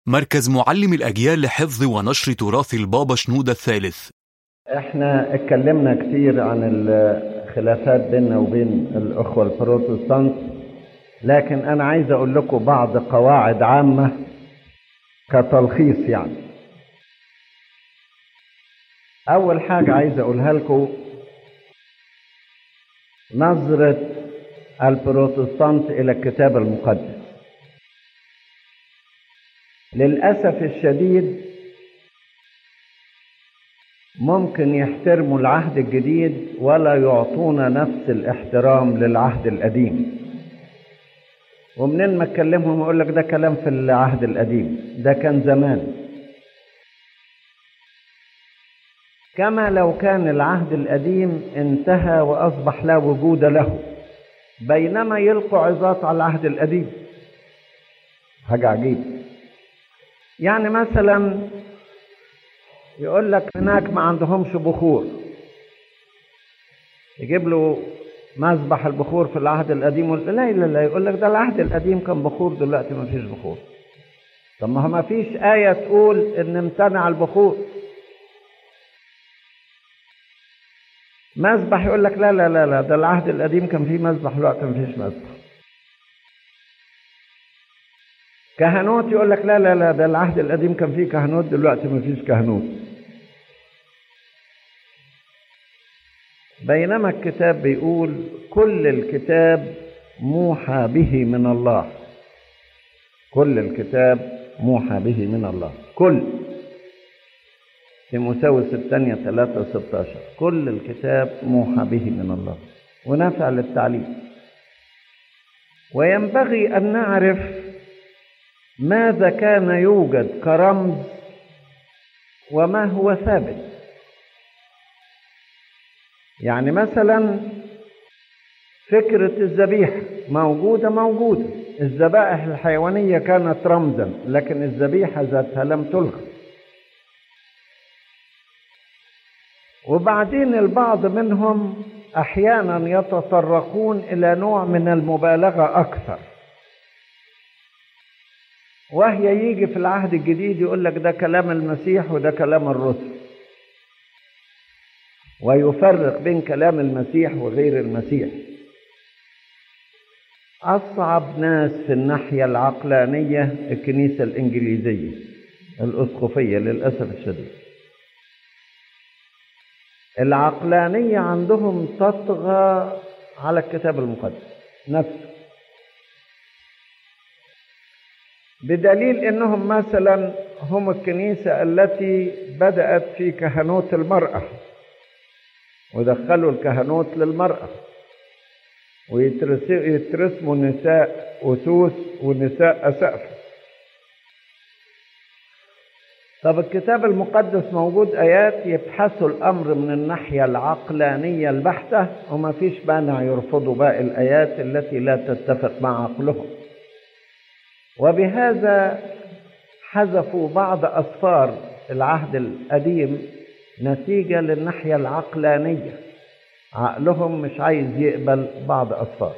مركز معلم الأجيال لحفظ ونشر تراث البابا شنودة الثالث احنا اتكلمنا كتير عن الخلافات بيننا وبين الاخوة البروتستانت لكن انا عايز اقول لكم بعض قواعد عامة كتلخيص يعني اول حاجة عايز اقولها لكم نظرة البروتستانت الى الكتاب المقدس للأسف الشديد ممكن يحترموا العهد الجديد ولا يعطونا نفس الاحترام للعهد القديم ومنين ما تكلمهم يقول لك ده كلام في العهد القديم ده كان زمان كما لو كان العهد القديم انتهى واصبح لا وجود له بينما يلقوا عظات على العهد القديم حاجه عجيبه يعني مثلا يقول لك هناك ما عندهمش بخور يجيب له مذبح البخور في العهد القديم يقول لا لا لا يقول لك ده العهد القديم كان بخور دلوقتي ما فيش بخور طب ما هو ما فيش آية تقول إن امتنع البخور مذبح يقول لك لا لا لا لا ده العهد القديم كان فيه مذبح دلوقتي ما فيش مذبح كهنوت يقول لك لا لا لا ده العهد القديم كان فيه كهنوت دلوقتي ما فيش كهنوت بينما الكتاب بيقول كل الكتاب موحى به من الله كل الكتاب موحى به من الله كل تيموثاوس الثانية 3 16 كل الكتاب موحى به من الله ونافع للتعليم وينبغي أن نعرف ماذا كان يوجد كرمز وما هو ثابت يعني مثلا فكرة الذبيحة موجودة موجودة الذبائح الحيوانية كانت رمزا لكن الذبيحة ذاتها لم تلغى وبعدين البعض منهم أحيانا يتطرقون إلى نوع من المبالغة أكثر وهي يجي في العهد الجديد يقول لك ده كلام المسيح وده كلام الرسل ويفرق بين كلام المسيح وغير المسيح أصعب ناس في الناحية العقلانية الكنيسة الإنجليزية الأسقفية للأسف الشديد العقلانية عندهم تطغى على الكتاب المقدس نفسه بدليل انهم مثلا هم الكنيسة التي بدأت في كهنوت المرأة ودخلوا الكهنوت للمرأة ويترسموا نساء أسوس ونساء أسقف طب الكتاب المقدس موجود آيات يبحثوا الأمر من الناحية العقلانية البحتة وما فيش مانع يرفضوا باقي الآيات التي لا تتفق مع عقلهم وبهذا حذفوا بعض أسفار العهد القديم نتيجة للناحية العقلانية عقلهم مش عايز يقبل بعض أسفار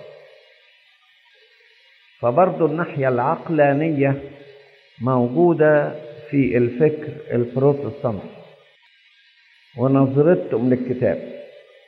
فبرضو الناحية العقلانية موجودة في الفكر البروتستانت ونظرتهم للكتاب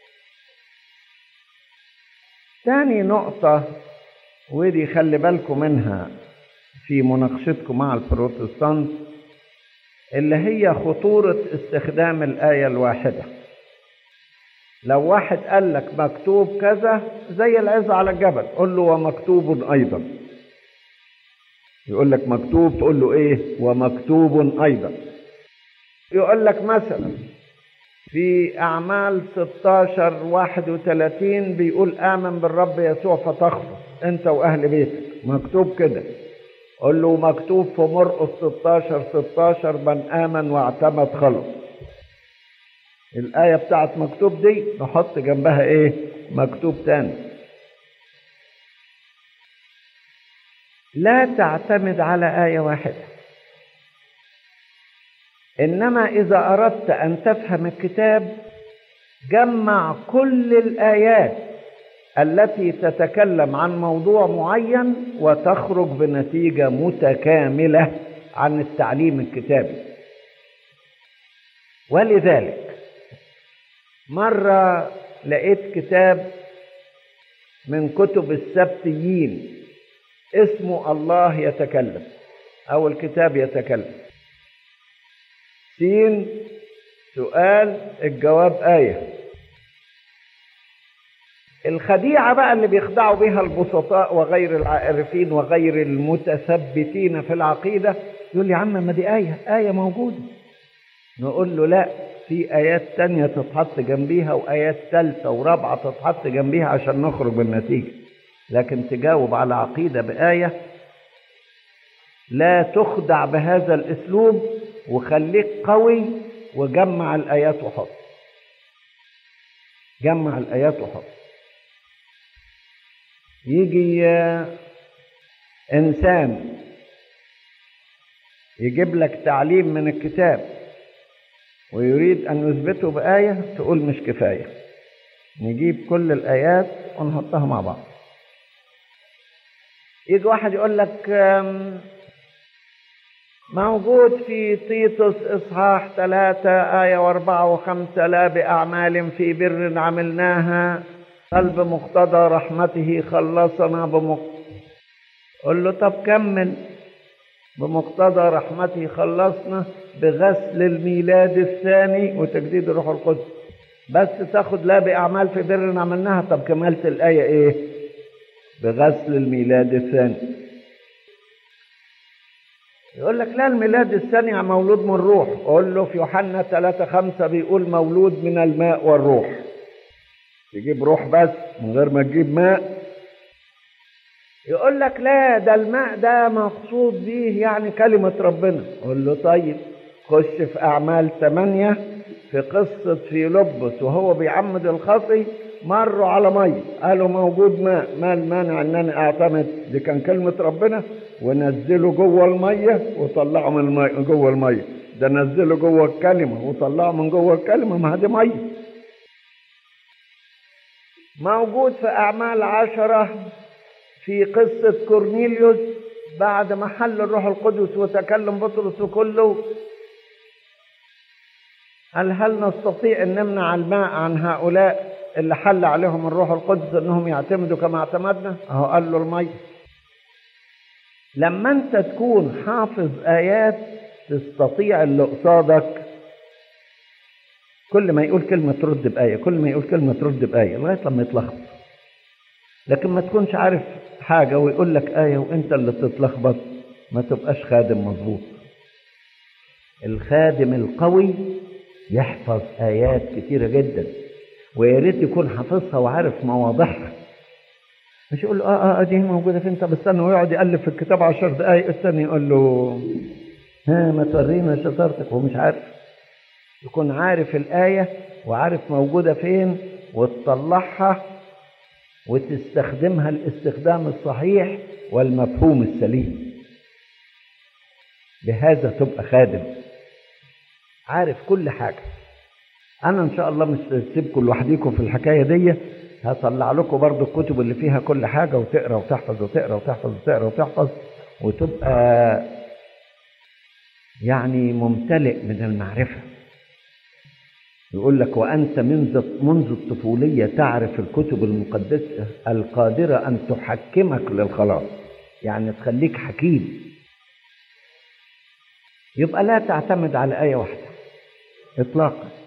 تاني نقطة ودي خلي بالكم منها في مناقشتكم مع البروتستانت اللي هي خطورة استخدام الآية الواحدة لو واحد قال لك مكتوب كذا زي العظة على الجبل قل له ومكتوب أيضا يقول لك مكتوب تقول له ايه ومكتوب ايضا يقول لك مثلا في اعمال 16 31 بيقول امن بالرب يسوع فتخلص انت واهل بيتك مكتوب كده قول له مكتوب في مرقس 16 16 من امن واعتمد خلص الايه بتاعت مكتوب دي نحط جنبها ايه مكتوب تاني لا تعتمد على آية واحدة إنما إذا أردت أن تفهم الكتاب جمع كل الآيات التي تتكلم عن موضوع معين وتخرج بنتيجة متكاملة عن التعليم الكتابي ولذلك مرة لقيت كتاب من كتب السبتيين اسمه الله يتكلم أو الكتاب يتكلم سين سؤال الجواب آية الخديعة بقى اللي بيخدعوا بها البسطاء وغير العارفين وغير المتثبتين في العقيدة يقول لي يا عم ما دي آية آية موجودة نقول له لا في آيات تانية تتحط جنبيها وآيات ثالثة ورابعة تتحط جنبيها عشان نخرج بالنتيجة لكن تجاوب على عقيدة بآية لا تخدع بهذا الأسلوب وخليك قوي وجمع الآيات وحط جمع الآيات وحط يجي إنسان يجيب لك تعليم من الكتاب ويريد أن يثبته بآية تقول مش كفاية نجيب كل الآيات ونحطها مع بعض يجي واحد يقول لك موجود في تيتوس إصحاح ثلاثة آية وأربعة وخمسة لا بأعمال في بر عملناها قلب مقتضى رحمته خلصنا بمقتضى قل له طب كمل بمقتضى رحمته خلصنا بغسل الميلاد الثاني وتجديد الروح القدس بس تاخد لا بأعمال في بر عملناها طب كملت الآية إيه بغسل الميلاد الثاني يقول لك لا الميلاد الثاني مولود من الروح قول له في يوحنا 3 5 بيقول مولود من الماء والروح تجيب روح بس من غير ما تجيب ماء يقول لك لا ده الماء ده مقصود به يعني كلمة ربنا قول له طيب خش في أعمال ثمانية في قصة فيلبس وهو بيعمد الخطي مروا على مية قالوا موجود ماء ما المانع ان انا اعتمد دي كان كلمة ربنا ونزلوا جوه المية وطلعوا من المية جوه المية ده نزلوا جوه الكلمة وطلعوا من جوه الكلمة ما دي مية موجود في أعمال عشرة في قصة كورنيليوس بعد ما حل الروح القدس وتكلم بطرس كله قال هل نستطيع أن نمنع الماء عن هؤلاء اللي حل عليهم الروح القدس أنهم يعتمدوا كما اعتمدنا أهو قال له المية لما أنت تكون حافظ آيات تستطيع اللي قصادك كل ما يقول كلمة ترد بآية كل ما يقول كلمة ترد بآية لغاية لما يتلخبط لكن ما تكونش عارف حاجة ويقول لك آية وأنت اللي تتلخبط ما تبقاش خادم مظبوط الخادم القوي يحفظ آيات كتيرة جدا ويا ريت يكون حافظها وعارف مواضعها مش يقول له اه اه دي موجودة فين طب استنى ويقعد يقلب في الكتاب عشر دقايق استنى يقول له ها ما تورينا شطارتك هو مش عارف يكون عارف الآية وعارف موجودة فين وتطلعها وتستخدمها الاستخدام الصحيح والمفهوم السليم بهذا تبقى خادم عارف كل حاجة أنا إن شاء الله مش هسيبكم لوحديكم في الحكاية دي هطلع لكم برضو الكتب اللي فيها كل حاجة وتقرا وتحفظ وتقرا وتحفظ وتقرا وتحفظ وتبقى يعني ممتلئ من المعرفة يقول لك وأنت منذ منذ الطفولية تعرف الكتب المقدسة القادرة أن تحكمك للخلاص يعني تخليك حكيم يبقى لا تعتمد على آية واحدة إطلاقا